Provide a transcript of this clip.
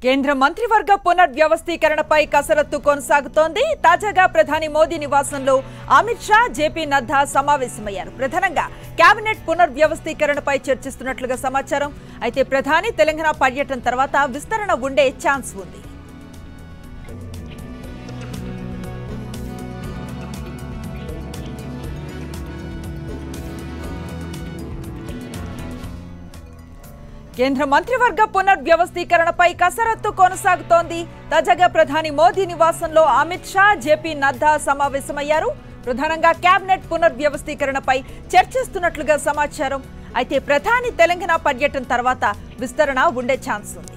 కేంద్ర మంత్రివర్గ పునర్వ్యవస్థీకరణపై కసరత్తు కొనసాగుతోంది తాజాగా ప్రధాని మోదీ నివాసంలో అమిత్ షా జేపీ నడ్డా సమావేశమయ్యారు ప్రధానంగా కేబినెట్ పునర్వ్యవస్థీకరణపై చర్చిస్తున్నట్లుగా సమాచారం అయితే ప్రధాని తెలంగాణ పర్యటన తర్వాత విస్తరణ ఉండే ఛాన్స్ ఉంది కేంద్ర మంత్రివర్గ పునర్వ్యవస్థీకరణపై కసరత్తు కొనసాగుతోంది తాజాగా ప్రధాని మోదీ నివాసంలో అమిత్ షా జేపీ నడ్డా సమావేశమయ్యారు ప్రధానంగా కేబినెట్ పునర్వ్యవస్థీకరణపై చర్చిస్తున్నట్లుగా సమాచారం అయితే ప్రధాని తెలంగాణ పర్యటన తర్వాత విస్తరణ ఉండే ఛాన్స్ ఉంది